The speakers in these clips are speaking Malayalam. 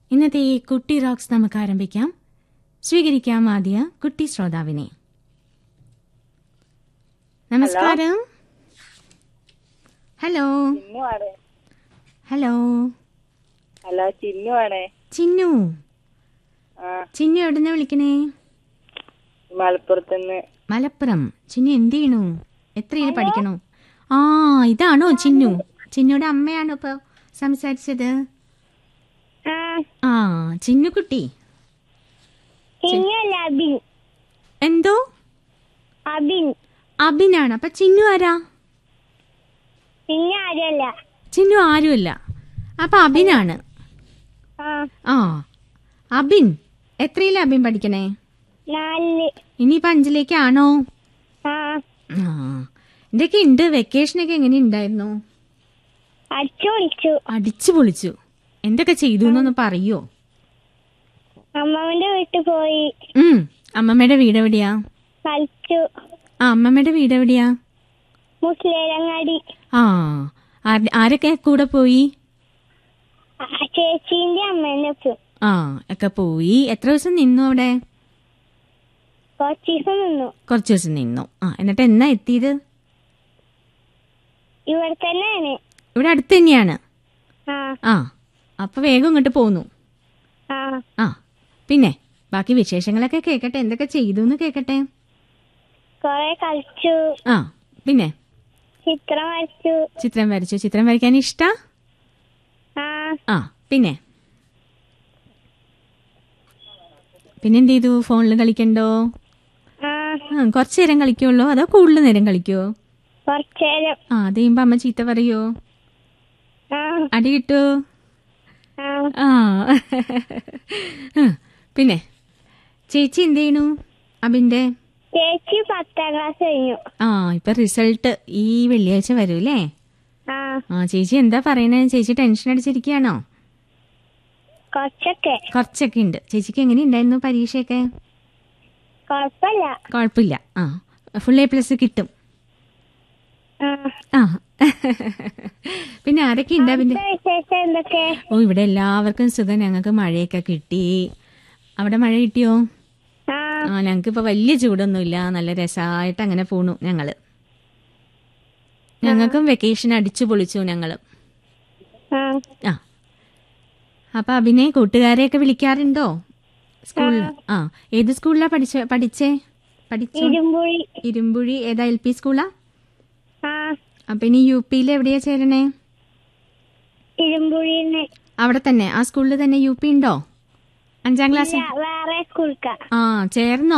ഇന്നത്തെ ഈ കുട്ടി റോക്സ് നമുക്ക് ആരംഭിക്കാം സ്വീകരിക്കാം ആദ്യ കുട്ടി ശ്രോതാവിനെ നമസ്കാരം ഹലോ ചിന്നുവാണ് ഹലോ ഹലോ ചിന്നുവാണ് ചിന്നു ആ ചിന്നു എവിടുന്ന വിളിക്കണേ മലപ്പുറത്തുനിന്ന് മലപ്പുറം ചിന്നു എന്ത് ചെയ്യണു എത്രയിൽ പഠിക്കണു ആ ഇതാണോ ചിന്നു ചിന്നുയുടെ അമ്മയാണോ ഇപ്പൊ സംസാരിച്ചത് ആ ചിന്നുകുട്ടി ചിന്നുവല്ല അബിൻ എന്തോ അബിൻ അബിനാണ് അപ്പൊ ചിന്നു ആരാ പിന്നെ ആരല്ല ചിന്നു ആരുമല്ല അപ്പൊ അബിനാണ് ആ ആ അബിൻ എത്രയില അബിൻ പഠിക്കണേ നാലില് ഇനിയിപ്പോ അഞ്ചിലേക്കാണോ ആ ആ എന്തൊക്കെ ഉണ്ട് വെക്കേഷനൊക്കെ എങ്ങനെ ഉണ്ടായിരുന്നു അടിച്ചു വിളിച്ചു അടിച്ചു പൊളിച്ചു എന്തൊക്കെ ചെയ്തു എന്നൊന്ന് പറയോ അമ്മാവന്റെ വീട്ടിൽ പോയി ഉം അമ്മമ്മയുടെ വീട് എവിടെയാ കളിച്ചു ആ അമ്മമ്മയുടെ വീട് എവിടെയാ മുസ്ലേരങ്ങാടി ആ ആര- ആരൊക്കെ കൂടെ പോയി ആ, ചേച്ചീന്റെ അമ്മേന്റെ ഒപ്പം ആ ഒക്കെ പോയി എത്ര ദിവസം നിന്നു അവിടെ കുറച്ച് ദിവസം നിന്നു കുറച്ച് ദിവസം നിന്നു ആ എന്നിട്ട് എന്നാ എത്തിയത് ഇവിടെ തന്നെയാണ് ഇവിടെ അടുത്ത് തന്നെയാണ് ആ ആ അപ്പൊ വേഗം ഇങ്ങോട്ട് പോന്നു ആ ആ പിന്നെ ബാക്കി വിശേഷങ്ങളൊക്കെ കേക്കട്ടെ എന്തൊക്കെ ചെയ്തു എന്ന് കേക്കട്ടെ കൊറേ കളിച്ചു ആ പിന്നെ ചിത്രം വരച്ചു ചിത്രം വരച്ചു ചിത്രം വരയ്ക്കാൻ ഇഷ്ടാ ആ ആ പിന്നെ പിന്നെന്ത് ചെയ്തു ഫോണിൽ കളിക്കണ്ടോ ആ ആ കുറച്ചു നേരം കളിക്കുള്ളൂ അതോ കൂടുതൽ നേരം കളിക്കുവോ കുറച്ചേരം ആ അത് കഴിയുമ്പോ അമ്മ ചീത്ത പറയോ ആ അടി കിട്ടുവോ ആ ആ ആ, പിന്നെ ചേച്ചി എന്ത് ചെയ്യണു അബിന്റെ ചേച്ചി പത്താം ക്ലാസ് കഴിഞ്ഞു ആ ഇപ്പൊ റിസൾട്ട് ഈ വെള്ളിയാഴ്ച വരൂലേ ആ ആ ചേച്ചി എന്താ പറയണേ ചേച്ചി ടെൻഷൻ അടിച്ചിരിക്കുകയാണോ കുറച്ചൊക്കെ കുറച്ചൊക്കെ ഉണ്ട് ചേച്ചിക്ക് എങ്ങനെ ഉണ്ടായിരുന്നു പരീക്ഷയൊക്കെ കൊഴപ്പല്ല കുഴപ്പമില്ല ആ ഫുൾ എ പ്ലസ് കിട്ടും ആ ആ പിന്നെ ആരൊക്കെ ഉണ്ട് അബിന്റെ ഇപ്പൊ വിശേഷം എന്തൊക്കെ ഓ ഇവിടെ എല്ലാവർക്കും സുഖം ഞങ്ങൾക്ക് മഴയൊക്കെ കിട്ടി അവിടെ മഴ കിട്ടിയോ ആ ആ ഞങ്ങൾക്ക് ഇപ്പൊ വലിയ ചൂടൊന്നുമില്ല നല്ല രസമായിട്ട് അങ്ങനെ പോണു ഞങ്ങള് ഞങ്ങൾക്കും വെക്കേഷൻ അടിച്ചു പൊളിച്ചു ഞങ്ങള് ആ ആ അപ്പൊ അഭിനയ കൂട്ടുകാരെയൊക്കെ വിളിക്കാറുണ്ടോ സ്കൂളിൽ ആ ഏത് സ്കൂളിലാ പഠിച്ച പഠിച്ചേ പഠിച്ചു ഇരുമ്പുഴി ഇരുമ്പുഴി ഏതാ എൽ പി സ്കൂളാ ആ അപ്പൊ ഇനി യു പിയിൽ എവിടെയാ ചേരണേ ഇരുമ്പുഴിന്ന് അവിടെ തന്നെ ആ സ്കൂളിൽ തന്നെ യു പി ഉണ്ടോ അഞ്ചാം ക്ലാസ് വേറെ സ്കൂൾക്ക ആ ചേർന്നോ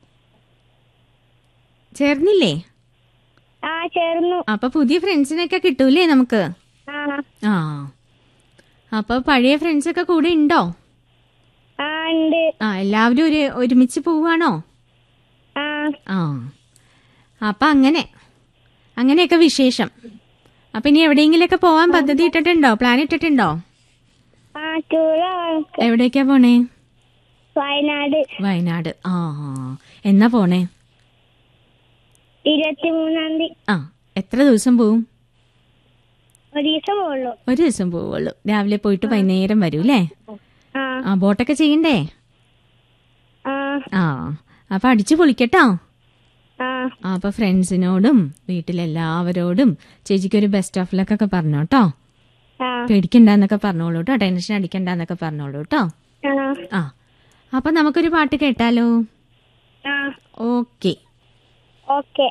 ചേർന്നില്ലേ ആ ചേർന്നു അപ്പൊ പുതിയ ഫ്രണ്ട്സിനൊക്കെ കിട്ടൂലേ നമുക്ക് ആ ആ അപ്പൊ പഴയ ഫ്രണ്ട്സൊക്കെ കൂടെ ഉണ്ടോ ആ ഉണ്ട് ആ എല്ലാവരും ഒരു ഒരുമിച്ച് പോവാണോ ആ ആ അപ്പൊ അങ്ങനെ അങ്ങനെയൊക്കെ വിശേഷം അപ്പൊ ഇനി എവിടെയെങ്കിലൊക്കെ പോവാൻ പദ്ധതി ഇട്ടിട്ടുണ്ടോ പ്ലാൻ ഇട്ടിട്ടുണ്ടോ ആ ടൂറ് എവിടേക്കാ പോണേ വയനാട് വയനാട് ആ ആ. എന്നാ പോണേ ഇരുപത്തിമൂന്നാം തീയതി ആ എത്ര ദിവസം പോവും ഒരു ദിവസം പോകുള്ളൂ ഒരു ദിവസം പോവുള്ളൂ രാവിലെ പോയിട്ട് വൈകുന്നേരം വരൂ അല്ലേ ആ ആ ബോട്ടൊക്കെ ചെയ്യണ്ടേ ആ ആ അപ്പൊ അടിച്ചു പൊളിക്കട്ടോ ആ ആ അപ്പൊ ഫ്രണ്ട്സിനോടും വീട്ടിലെല്ലാവരോടും ചേച്ചിക്ക് ഒരു ബെസ്റ്റ് ഓഫ് ലക്ക് ഒക്കെ പറഞ്ഞു കേട്ടോ ആ പേടിക്കണ്ടെന്നൊക്കെ പറഞ്ഞോളൂ കേട്ടോ ടെൻഷൻ അടിക്കണ്ടെന്നൊക്കെ പറഞ്ഞോളൂ കേട്ടോ ആ ആ അപ്പൊ നമുക്കൊരു പാട്ട് കേട്ടാലോ ആ ഓക്കെ ഓക്കെ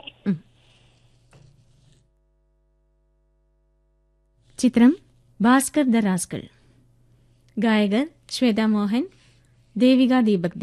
ചിത്രം ഭാസ്കർ ദ റാസ്കൾ ഗായകർ ശ്വേത മോഹൻ ദേവിക ദീപക്